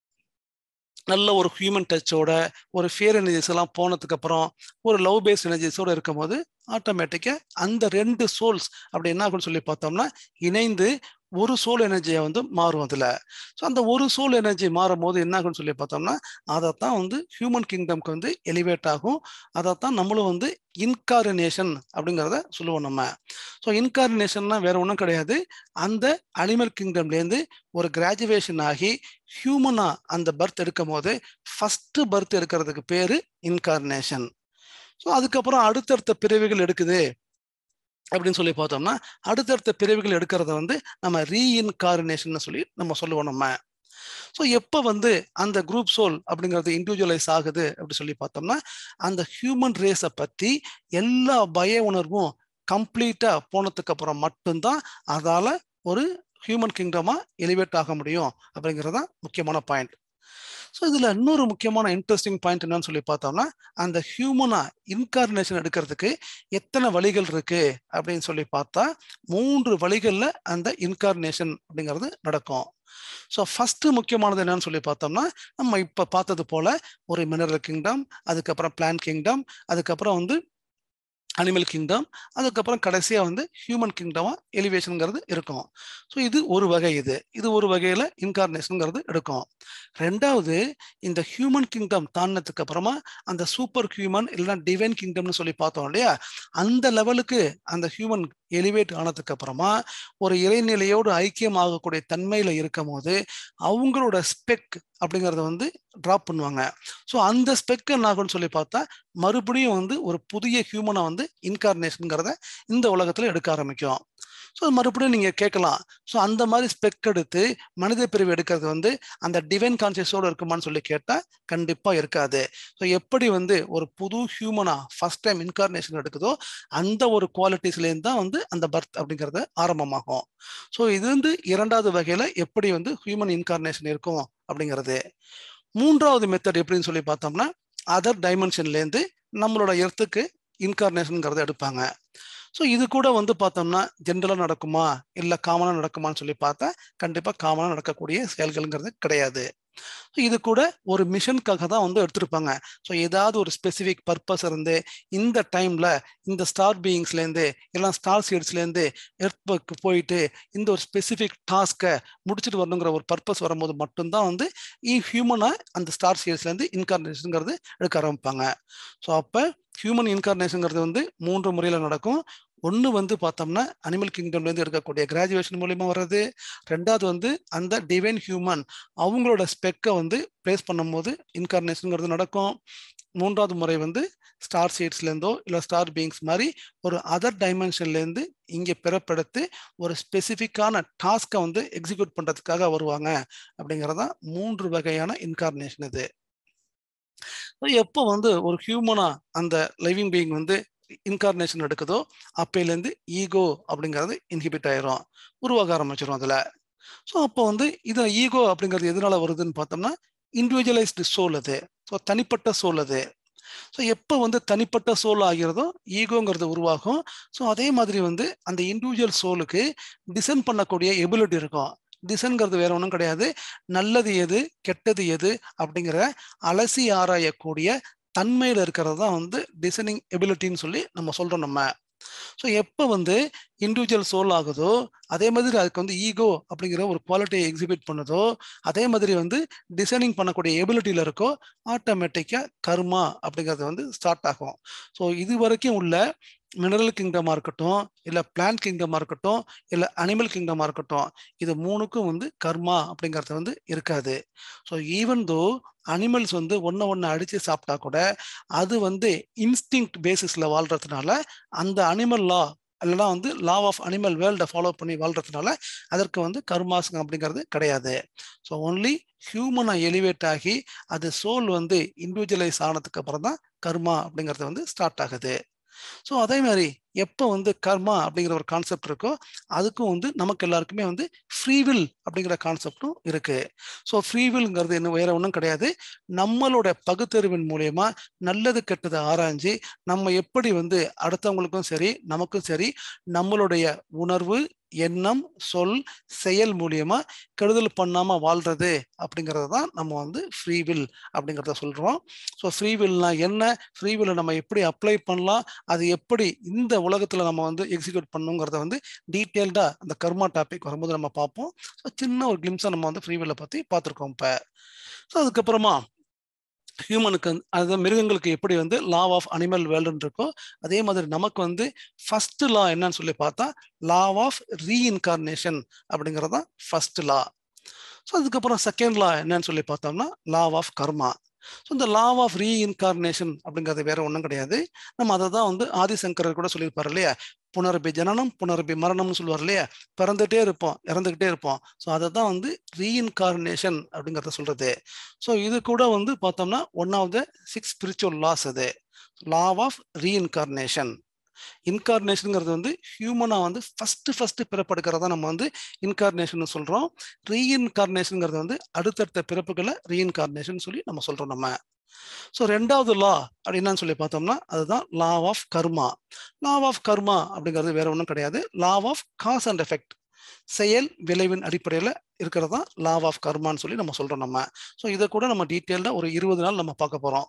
S1: நல்ல ஒரு ஹியூமன் டச்சோட ஒரு ஃபியர் எனர்ஜிஸ் எல்லாம் போனதுக்கு அப்புறம் ஒரு லவ் பேஸ் எனர்ஜிஸோட இருக்கும் போது ஆட்டோமேட்டிக்காக அந்த ரெண்டு சோல்ஸ் அப்படி என்ன ஆகும்னு சொல்லி பார்த்தோம்னா இணைந்து ஒரு சோல் எனர்ஜியை வந்து மாறும் அதில் ஸோ அந்த ஒரு சோல் எனர்ஜி மாறும் போது என்ன ஆகும்னு சொல்லி பார்த்தோம்னா அதைத்தான் வந்து ஹியூமன் கிங்டம்க்கு வந்து எலிவேட் ஆகும் அதைத்தான் நம்மளும் வந்து இன்காரினேஷன் அப்படிங்கிறத சொல்லுவோம் நம்ம ஸோ இன்காரினேஷன்னா வேற ஒன்றும் கிடையாது அந்த அனிமல் கிங்டம்லேருந்து ஒரு கிராஜுவேஷன் ஆகி ஹியூமனா அந்த பர்த் எடுக்கும் போது ஃபர்ஸ்ட் பர்த் எடுக்கிறதுக்கு பேரு இன்கார்னேஷன் ஸோ அதுக்கப்புறம் அடுத்தடுத்த பிறவிகள் எடுக்குது அப்படின்னு சொல்லி பார்த்தோம்னா அடுத்தடுத்த பிறவிகள் எடுக்கிறத வந்து நம்ம ரீஇன்கார்னேஷன் சொல்லி நம்ம சொல்லுவோம் நம்ம ஸோ எப்போ வந்து அந்த குரூப் சோல் அப்படிங்கிறது இண்டிவிஜுவலைஸ் ஆகுது அப்படி சொல்லி பார்த்தோம்னா அந்த ஹியூமன் ரேஸை பற்றி எல்லா பய உணர்வும் கம்ப்ளீட்டாக போனதுக்கு அப்புறம் மட்டும்தான் அதால் ஒரு ஹியூமன் கிங்டமாக எலிவேட் ஆக முடியும் அப்படிங்கிறது தான் முக்கியமான பாயிண்ட் ஸோ இதில் இன்னொரு முக்கியமான இன்ட்ரெஸ்டிங் பாயிண்ட் என்னன்னு சொல்லி பார்த்தோம்னா அந்த ஹியூமனா இன்கார்னேஷன் எடுக்கிறதுக்கு எத்தனை வழிகள் இருக்கு அப்படின்னு சொல்லி பார்த்தா மூன்று வழிகளில் அந்த இன்கார்னேஷன் அப்படிங்கிறது நடக்கும் ஸோ ஃபர்ஸ்ட் முக்கியமானது என்னன்னு சொல்லி பார்த்தோம்னா நம்ம இப்போ பார்த்தது போல ஒரு மினரல் கிங்டம் அதுக்கப்புறம் பிளான்ட் கிங்டம் அதுக்கப்புறம் வந்து அனிமல் கிங்டம் அதுக்கப்புறம் கடைசியாக வந்து ஹியூமன் கிங்டமாக எலிவேஷனுங்கிறது இருக்கும் ஸோ இது ஒரு வகை இது இது ஒரு வகையில் இன்கார்னேஷனுங்கிறது எடுக்கும் ரெண்டாவது இந்த ஹியூமன் கிங்டம் தாண்டினதுக்கு அப்புறமா அந்த சூப்பர் ஹியூமன் இல்லைன்னா டிவைன் கிங்டம்னு சொல்லி பார்த்தோம் இல்லையா அந்த லெவலுக்கு அந்த ஹியூமன் எலிவேட் ஆனதுக்கு அப்புறமா ஒரு இறைநிலையோடு ஐக்கியம் ஆகக்கூடிய தன்மையில இருக்கும் போது அவங்களோட ஸ்பெக் அப்படிங்கிறத வந்து ட்ராப் பண்ணுவாங்க ஸோ அந்த ஸ்பெக் என்ன ஆகும்னு சொல்லி பார்த்தா மறுபடியும் வந்து ஒரு புதிய ஹியூமனை வந்து இன்கார்னேஷனுங்கிறத இந்த உலகத்தில் எடுக்க ஆரம்பிக்கும் ஸோ மறுபடியும் நீங்கள் கேட்கலாம் ஸோ அந்த மாதிரி ஸ்பெக் எடுத்து மனித பிரிவு எடுக்கிறது வந்து அந்த டிவைன் கான்சியஸோடு இருக்குமான்னு சொல்லி கேட்டால் கண்டிப்பாக இருக்காது ஸோ எப்படி வந்து ஒரு புது ஹியூமனா ஃபர்ஸ்ட் டைம் இன்கார்னேஷன் எடுக்குதோ அந்த ஒரு குவாலிட்டிஸ்லேருந்து தான் வந்து அந்த பர்த் அப்படிங்கிறது ஆரம்பமாகும் ஸோ இது வந்து இரண்டாவது வகையில் எப்படி வந்து ஹியூமன் இன்கார்னேஷன் இருக்கும் அப்படிங்கிறது மூன்றாவது மெத்தட் எப்படின்னு சொல்லி பார்த்தோம்னா அதர் டைமென்ஷன்லேருந்து நம்மளோட எர்த்துக்கு இன்கார்னேஷனுங்கிறத எடுப்பாங்க ஸோ இது கூட வந்து பார்த்தோம்னா ஜென்ரலாக நடக்குமா இல்லை காமனாக நடக்குமான்னு சொல்லி பார்த்தா கண்டிப்பாக காமனாக நடக்கக்கூடிய செயல்கள்ங்கிறது கிடையாது இது கூட ஒரு மிஷனுக்காக தான் வந்து எடுத்திருப்பாங்க ஸோ ஏதாவது ஒரு ஸ்பெசிஃபிக் பர்பஸ் இருந்து இந்த டைம்ல இந்த ஸ்டார் பீயிங்ஸ்லேருந்து எல்லாம் ஸ்டார் சீட்ஸ்லேருந்து எர்த்பக்கு போயிட்டு இந்த ஒரு ஸ்பெசிஃபிக் டாஸ்க்கை முடிச்சுட்டு வரணுங்கிற ஒரு பர்பஸ் வரும்போது மட்டும்தான் வந்து ஹியூமனா அந்த ஸ்டார் சீட்ஸ்லேருந்து இன்கார்னேஷனுங்கிறது எடுக்க ஆரம்பிப்பாங்க ஸோ அப்போ ஹியூமன் இன்கார்னேஷனுங்கிறது வந்து மூன்று முறையில் நடக்கும் ஒன்று வந்து பார்த்தோம்னா அனிமல் கிங்டம்லேருந்து எடுக்கக்கூடிய கிராஜுவேஷன் மூலியமாக வர்றது ரெண்டாவது வந்து அந்த டிவைன் ஹியூமன் அவங்களோட ஸ்பெக்கை வந்து பிளேஸ் பண்ணும்போது இன்கார்னேஷனுங்கிறது நடக்கும் மூன்றாவது முறை வந்து ஸ்டார் சீட்ஸ்லேருந்தோ இல்லை ஸ்டார் பீங்ஸ் மாதிரி ஒரு அதர் டைமென்ஷன்லேருந்து இங்கே பிறப்பெடுத்து ஒரு ஸ்பெசிஃபிக்கான டாஸ்க்கை வந்து எக்ஸிக்யூட் பண்ணுறதுக்காக வருவாங்க அப்படிங்கிறதா மூன்று வகையான இன்கார்னேஷன் இது எப்போ வந்து ஒரு ஹியூமனா அந்த லிவிங் பீயிங் வந்து இன்கார்னேஷன் எடுக்குதோ அப்பையிலேருந்து ஈகோ அப்படிங்கிறது இன்ஹிபிட் ஆயிரும் உருவாக ஆரம்பிச்சிடும் அதில் ஸோ அப்போ வந்து இது ஈகோ அப்படிங்கிறது எதனால வருதுன்னு பார்த்தோம்னா இண்டிவிஜுவலைஸ்டு சோல் அது ஸோ தனிப்பட்ட சோல் அது ஸோ எப்போ வந்து தனிப்பட்ட சோல் ஆகிறதோ ஈகோங்கிறது உருவாகும் ஸோ அதே மாதிரி வந்து அந்த இண்டிவிஜுவல் சோலுக்கு டிசைன் பண்ணக்கூடிய எபிலிட்டி இருக்கும் டிசைன்கிறது வேற ஒன்றும் கிடையாது நல்லது எது கெட்டது எது அப்படிங்கிற அலசி ஆராயக்கூடிய தன்மையில் இருக்கிறது தான் வந்து டிசைனிங் எபிலிட்டின்னு சொல்லி நம்ம சொல்கிறோம் நம்ம ஸோ எப்போ வந்து இண்டிவிஜுவல் சோல் ஆகுதோ அதே மாதிரி அதுக்கு வந்து ஈகோ அப்படிங்கிற ஒரு குவாலிட்டியை எக்ஸிபிட் பண்ணுதோ அதே மாதிரி வந்து டிசைனிங் பண்ணக்கூடிய எபிலிட்டியில் இருக்கோ ஆட்டோமேட்டிக்காக கர்மா அப்படிங்கிறது வந்து ஸ்டார்ட் ஆகும் ஸோ இது வரைக்கும் உள்ள மினரல் கிங்டமாக இருக்கட்டும் இல்லை பிளான்ட் கிங்டமாக இருக்கட்டும் இல்லை அனிமல் கிங்டமாக இருக்கட்டும் இது மூணுக்கும் வந்து கர்மா அப்படிங்கிறது வந்து இருக்காது ஸோ ஈவன் தோ அனிமல்ஸ் வந்து ஒன்று ஒன்று அடித்து சாப்பிட்டா கூட அது வந்து இன்ஸ்டிங் பேசிஸில் வாழ்கிறதுனால அந்த அனிமல் லா இல்லைனா வந்து லா ஆஃப் அனிமல் வேர்ல்டை ஃபாலோ பண்ணி வாழ்கிறதுனால அதற்கு வந்து கர்மாசுங்க அப்படிங்கிறது கிடையாது ஸோ ஒன்லி ஹியூமனை எலிவேட் ஆகி அது சோல் வந்து இண்டிவிஜுவலைஸ் ஆனதுக்கு அப்புறம் தான் கர்மா அப்படிங்கிறது வந்து ஸ்டார்ட் ஆகுது ஸோ அதே மாதிரி எப்போ வந்து கர்மா அப்படிங்கிற ஒரு கான்செப்ட் இருக்கோ அதுக்கும் வந்து நமக்கு எல்லாருக்குமே வந்து ஃப்ரீவில் அப்படிங்கிற கான்செப்டும் இருக்கு ஸோ ஃப்ரீவில்ங்கிறது என்ன வேற ஒன்றும் கிடையாது நம்மளோட பகுத்தறிவின் மூலயமா நல்லது கெட்டதை ஆராய்ஞ்சு நம்ம எப்படி வந்து அடுத்தவங்களுக்கும் சரி நமக்கும் சரி நம்மளுடைய உணர்வு எண்ணம் சொல் செயல் மூலியமா கெடுதல் பண்ணாம வாழ்றது அப்படிங்கிறது தான் நம்ம வந்து ஃப்ரீவில் அப்படிங்கிறத சொல்றோம் ஸோ ஃப்ரீவில்னா என்ன ஃப்ரீவில் நம்ம எப்படி அப்ளை பண்ணலாம் அது எப்படி இந்த உலகத்துல நம்ம வந்து எக்ஸிக்யூட் பண்ணுங்கிறத வந்து டீட்டெயில்டா அந்த கர்மா டாபிக் வரும்போது நம்ம பார்ப்போம் ஸோ சின்ன ஒரு கிளிம்ஸை நம்ம வந்து ஃப்ரீவில்லை பத்தி பார்த்துருக்கோம் இப்போ ஸோ அதுக்கப்புறமா ஹியூமனுக்கு அது மிருகங்களுக்கு எப்படி வந்து லா ஆஃப் அனிமல் வேர்ல்டுன்னு இருக்கோ அதே மாதிரி நமக்கு வந்து ஃபர்ஸ்ட் லா என்னன்னு சொல்லி பார்த்தா லா ஆஃப் ரீஇன்கார்னேஷன் அப்படிங்கிறது தான் ஃபர்ஸ்ட் லா ஸோ அதுக்கப்புறம் செகண்ட் லா என்னன்னு சொல்லி பார்த்தோம்னா லா ஆஃப் கர்மா ஸோ இந்த லா ஆஃப் ரீஇன்கார்னேஷன் அப்படிங்கிறது வேற ஒன்றும் கிடையாது நம்ம அதை தான் வந்து ஆதிசங்கரர் கூட சொல்லியிருப்பாரு இல்லையா புனர்பி ஜனனம் புனர்பி மரணம்னு சொல்லுவார் இல்லையா பிறந்துகிட்டே இருப்போம் இறந்துக்கிட்டே இருப்போம் ஸோ அதை தான் வந்து ரீஇன்கார்னேஷன் அப்படிங்கிறத சொல்றது ஸோ இது கூட வந்து பார்த்தோம்னா one of the six spiritual laws அது லா ஆஃப் ரீஇன்கார்னேஷன் இன்கார்னேஷனுங்கிறது வந்து ஹியூமனா வந்து ஃபர்ஸ்ட் ஃபர்ஸ்ட் பிறப்படுக்கிறதா நம்ம வந்து இன்கார்னேஷன் சொல்றோம் ரீஇன்கார்னேஷனுங்கிறது வந்து அடுத்தடுத்த பிறப்புகளை ரீஇன்கார்னேஷன் சொல்லி நம்ம சொல்றோம் நம்ம ஸோ ரெண்டாவது லா அப்படின்னு சொல்லி பார்த்தோம்னா அதுதான் லா ஆஃப் கர்மா லா ஆஃப் கர்மா அப்படிங்கிறது வேற ஒன்றும் கிடையாது law of cause and effect செயல் விளைவின் அடிப்படையில் இருக்கிறது தான் லா ஆஃப் கர்மான்னு சொல்லி நம்ம சொல்றோம் நம்ம ஸோ இதை கூட நம்ம டீட்டெயில்டாக ஒரு இருபது நாள் நம்ம பார்க்க போறோம்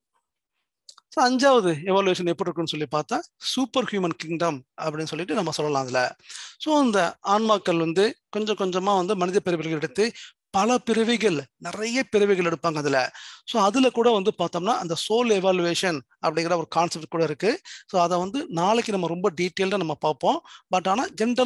S1: ஸோ அஞ்சாவது எவாலுவேஷன் எப்படி இருக்குன்னு சொல்லி பார்த்தா சூப்பர் ஹியூமன் கிங்டம் அப்படின்னு சொல்லிட்டு நம்ம சொல்லலாம் அதில் ஸோ இந்த ஆன்மாக்கள் வந்து கொஞ்சம் கொஞ்சமாக வந்து மனித பிறவிகள் எடுத்து பல பிறவிகள் நிறைய பிறவிகள் எடுப்பாங்க அதில் ஸோ அதில் கூட வந்து பார்த்தோம்னா அந்த சோல் எவாலுவேஷன் அப்படிங்கிற ஒரு கான்செப்ட் கூட இருக்குது ஸோ அதை வந்து நாளைக்கு நம்ம ரொம்ப டீட்டெயில்டாக நம்ம பார்ப்போம் பட் ஆனால் ஜென்ரலாக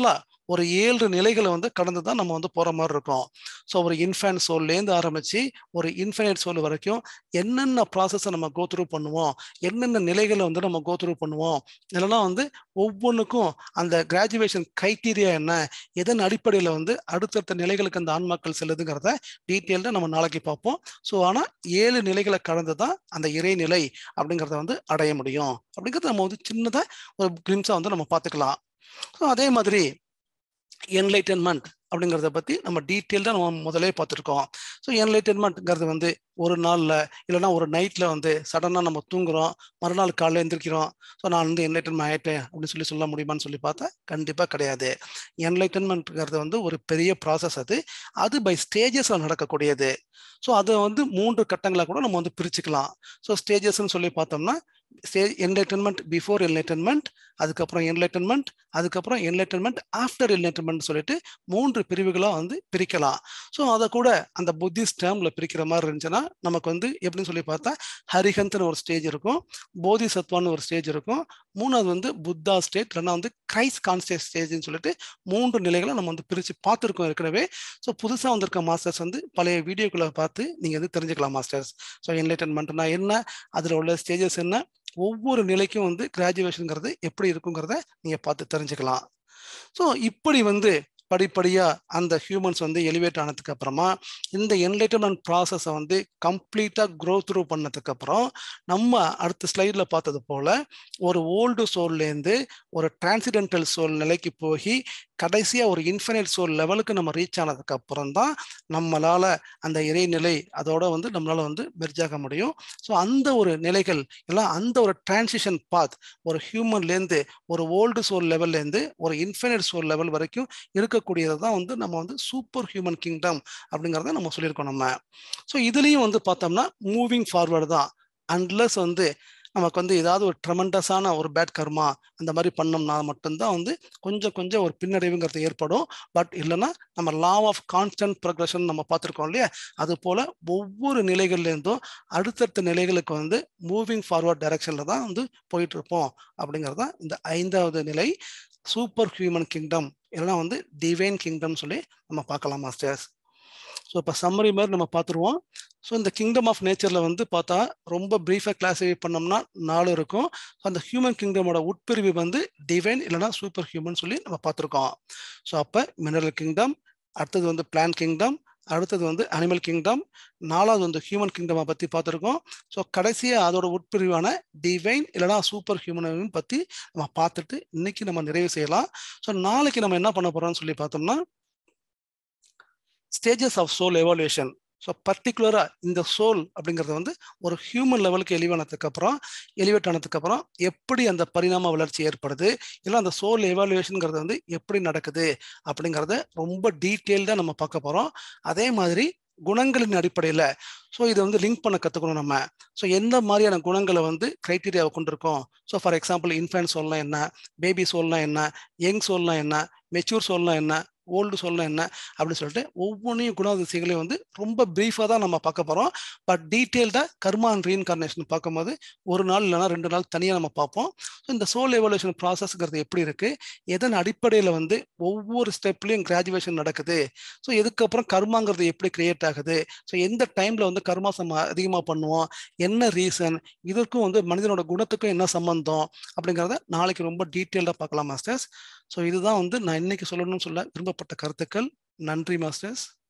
S1: ஒரு ஏழு நிலைகளை வந்து கடந்து தான் நம்ம வந்து போற மாதிரி இருக்கும் ஸோ ஒரு இன்ஃபேன்ட் சோல்லேருந்து ஆரம்பிச்சு ஒரு இன்ஃபைனைட் சோல் வரைக்கும் என்னென்ன ப்ராசஸை நம்ம கோ த்ரூ பண்ணுவோம் என்னென்ன நிலைகளை வந்து நம்ம கோ த்ரூ பண்ணுவோம் இதெல்லாம் வந்து ஒவ்வொன்றுக்கும் அந்த கிராஜுவேஷன் க்ரைட்டீரியா என்ன எதன் அடிப்படையில் வந்து அடுத்தடுத்த நிலைகளுக்கு அந்த ஆன்மாக்கள் செல்லுதுங்கிறத டீட்டெயில்டாக நம்ம நாளைக்கு பார்ப்போம் ஸோ ஆனால் ஏழு நிலைகளை கடந்து தான் அந்த இறைநிலை அப்படிங்கிறத வந்து அடைய முடியும் அப்படிங்கிறத நம்ம வந்து சின்னதாக ஒரு கிளிம்ஸாக வந்து நம்ம பார்த்துக்கலாம் ஸோ அதே மாதிரி என்லைட்டன்மெண்ட் அப்படிங்கிறத பற்றி நம்ம டீட்டெயில்டாக நம்ம முதலே பார்த்துருக்கோம் ஸோ என்லைட்டன்மெண்ட்ங்கிறது வந்து ஒரு நாளில் இல்லைன்னா ஒரு நைட்டில் வந்து சடனாக நம்ம தூங்குறோம் மறுநாள் காலையில் எழுந்திரிக்கிறோம் ஸோ நான் வந்து என்லைட்டன்மெண்ட் ஆகிட்டேன் அப்படின்னு சொல்லி சொல்ல முடியுமான்னு சொல்லி பார்த்தா கண்டிப்பாக கிடையாது என்லைட்டன்மெண்ட்ங்கிறது வந்து ஒரு பெரிய ப்ராசஸ் அது அது பை ஸ்டேஜஸில் நடக்கக்கூடியது ஸோ அதை வந்து மூன்று கட்டங்களாக கூட நம்ம வந்து பிரிச்சுக்கலாம் ஸோ ஸ்டேஜஸ்ன்னு சொல்லி பார்த்தோம்னா ஸ்டேஜ் என்லைட்டன்மெண்ட் பிஃபோர் என்லைட்டன்மெண்ட் அதுக்கப்புறம் என்லைட்டன்மெண்ட் அதுக்கப்புறம் என்லைட்டன்மெண்ட் ஆஃப்டர் என்லைட்டன்மெண்ட் சொல்லிட்டு மூன்று பிரிவுகளாக வந்து பிரிக்கலாம் ஸோ அதை கூட அந்த புத்திஸ்ட் டேர்மில் பிரிக்கிற மாதிரி இருந்துச்சுன்னா நமக்கு வந்து எப்படின்னு சொல்லி பார்த்தா ஹரிஹந்த்னு ஒரு ஸ்டேஜ் இருக்கும் போதி சத்வான்னு ஒரு ஸ்டேஜ் இருக்கும் மூணாவது வந்து புத்தா ஸ்டேட் இல்லைன்னா வந்து கிரைஸ்ட் கான்ஸ்டேட் ஸ்டேஜ்னு சொல்லிட்டு மூன்று நிலைகளை நம்ம வந்து பிரித்து பார்த்துருக்கோம் ஏற்கனவே ஸோ புதுசாக வந்திருக்க மாஸ்டர்ஸ் வந்து பழைய வீடியோக்களை பார்த்து நீங்கள் வந்து தெரிஞ்சுக்கலாம் மாஸ்டர்ஸ் ஸோ என்லைட்டன்மெண்ட்னா என்ன அதில் உள்ள ஸ்டேஜஸ் என்ன ஒவ்வொரு நிலைக்கும் வந்து கிராஜுவேஷனுங்கிறது எப்படி இருக்குங்கிறத நீங்கள் பார்த்து தெரிஞ்சுக்கலாம் ஸோ இப்படி வந்து படிப்படியா அந்த ஹியூமன்ஸ் வந்து எலிவேட் ஆனதுக்கு அப்புறமா இந்த என்லைட்டன்மெண்ட் ப்ராசஸை வந்து கம்ப்ளீட்டா க்ரோ த்ரூ பண்ணதுக்கு அப்புறம் நம்ம அடுத்த ஸ்லைட்ல பார்த்தது போல ஒரு ஓல்டு சோல்லேருந்து ஒரு டிரான்சிடென்டல் சோல் நிலைக்கு போய் கடைசியா ஒரு இன்ஃபினைட் சோல் லெவலுக்கு நம்ம ரீச் ஆனதுக்கு அப்புறம் தான் நம்மளால அந்த இறைநிலை அதோட வந்து நம்மளால வந்து மெர்ஜாக முடியும் ஸோ அந்த ஒரு நிலைகள் எல்லாம் அந்த ஒரு டிரான்சிஷன் பாத் ஒரு ஹியூமன்லேருந்து ஒரு ஓல்டு சோல் லெவல்லேருந்து ஒரு இன்ஃபினைட் சோல் லெவல் வரைக்கும் இருக்கக்கூடியது தான் வந்து நம்ம வந்து சூப்பர் ஹியூமன் கிங்டம் அப்படிங்கிறத நம்ம சொல்லியிருக்கோம் நம்ம ஸோ இதுலேயும் வந்து பார்த்தோம்னா மூவிங் ஃபார்வர்டு தான் அன்லஸ் வந்து நமக்கு வந்து ஏதாவது ஒரு ட்ரமெண்டஸான ஒரு பேட் கர்மா அந்த மாதிரி பண்ணோம்னா மட்டும்தான் வந்து கொஞ்சம் கொஞ்சம் ஒரு பின்னடைவுங்கிறது ஏற்படும் பட் இல்லைன்னா நம்ம லா ஆஃப் கான்ஸ்டன்ட் ப்ரொக்ரஷன் நம்ம பார்த்துருக்கோம் இல்லையா அது போல் ஒவ்வொரு நிலைகள்லேருந்தும் அடுத்தடுத்த நிலைகளுக்கு வந்து மூவிங் ஃபார்வர்ட் டைரக்ஷனில் தான் வந்து போயிட்டு இருப்போம் அப்படிங்கிறது தான் இந்த ஐந்தாவது நிலை சூப்பர் ஹியூமன் கிங்டம் இதெல்லாம் வந்து டிவைன் கிங்டம் சொல்லி நம்ம பார்க்கலாம் மாஸ்டர்ஸ் ஸோ இப்போ சம்மரி மாதிரி நம்ம பார்த்துருவோம் ஸோ இந்த கிங்டம் ஆஃப் நேச்சரில் வந்து பார்த்தா ரொம்ப ப்ரீஃபாக கிளாஸிஃபை பண்ணோம்னா நாலு இருக்கும் அந்த ஹியூமன் கிங்டமோட உட்பிரிவு வந்து டிவைன் இல்லைனா சூப்பர் ஹியூமன் சொல்லி நம்ம பார்த்துருக்கோம் ஸோ அப்போ மினரல் கிங்டம் அடுத்தது வந்து பிளான் கிங்டம் அடுத்தது வந்து அனிமல் கிங்டம் நாலாவது வந்து ஹியூமன் கிங்டமை பற்றி பார்த்துருக்கோம் ஸோ கடைசியாக அதோட உட்பிரிவான டிவைன் இல்லைனா சூப்பர் ஹியூமனையும் பற்றி நம்ம பார்த்துட்டு இன்னைக்கு நம்ம நிறைவு செய்யலாம் ஸோ நாளைக்கு நம்ம என்ன பண்ண போகிறோம்னு சொல்லி பார்த்தோம்னா stages of soul evolution so பர்டிகுலராக இந்த சோல் அப்படிங்கிறது வந்து ஒரு ஹியூமன் லெவலுக்கு எலிவானதுக்கு அப்புறம் எலிவேட் ஆனதுக்கு அப்புறம் எப்படி அந்த பரிணாம வளர்ச்சி ஏற்படுது இல்லை அந்த சோல் எவாலுவேஷனுங்கிறது வந்து எப்படி நடக்குது அப்படிங்கிறத ரொம்ப டீட்டெயில்டாக நம்ம பார்க்க போகிறோம் அதே மாதிரி குணங்களின் அடிப்படையில் ஸோ இதை வந்து லிங்க் பண்ண கற்றுக்கணும் நம்ம ஸோ எந்த மாதிரியான குணங்களை வந்து க்ரைட்டீரியாவை கொண்டிருக்கோம் ஸோ ஃபார் எக்ஸாம்பிள் இன்ஃபேன்ட் சோல்னா என்ன பேபி சோல்னா என்ன யங் சோல்னா என்ன மெச்சூர் சோல்னா என்ன ஓல்டு சொல்ல என்ன அப்படின்னு சொல்லிட்டு ஒவ்வொன்றையும் குணாதிசைகளையும் வந்து ரொம்ப ப்ரீஃபாக தான் நம்ம பார்க்க போகிறோம் பட் டீட்டெயில்டாக கர்மா அண்ட் ரீஇன்கார்னேஷன் பார்க்கும்போது ஒரு நாள் இல்லைனா ரெண்டு நாள் தனியாக நம்ம பார்ப்போம் ஸோ இந்த சோல் எவல்யூஷன் ப்ராசஸ்ங்கிறது எப்படி இருக்குது எதன் அடிப்படையில் வந்து ஒவ்வொரு ஸ்டெப்லையும் கிராஜுவேஷன் நடக்குது ஸோ இதுக்கப்புறம் கர்மாங்கிறது எப்படி கிரியேட் ஆகுது ஸோ எந்த டைமில் வந்து கர்மா சம அதிகமாக பண்ணுவோம் என்ன ரீசன் இதற்கும் வந்து மனிதனோட குணத்துக்கும் என்ன சம்பந்தம் அப்படிங்கிறத நாளைக்கு ரொம்ப டீட்டெயில்டாக பார்க்கலாம் மாஸ்டர்ஸ் ஸோ இதுதான் வந்து நான் இன்னைக்கு சொல்லணும்னு சொல்ல விரும்பப்பட்ட கருத்துக்கள் நன்றி மாஸ்டர்ஸ்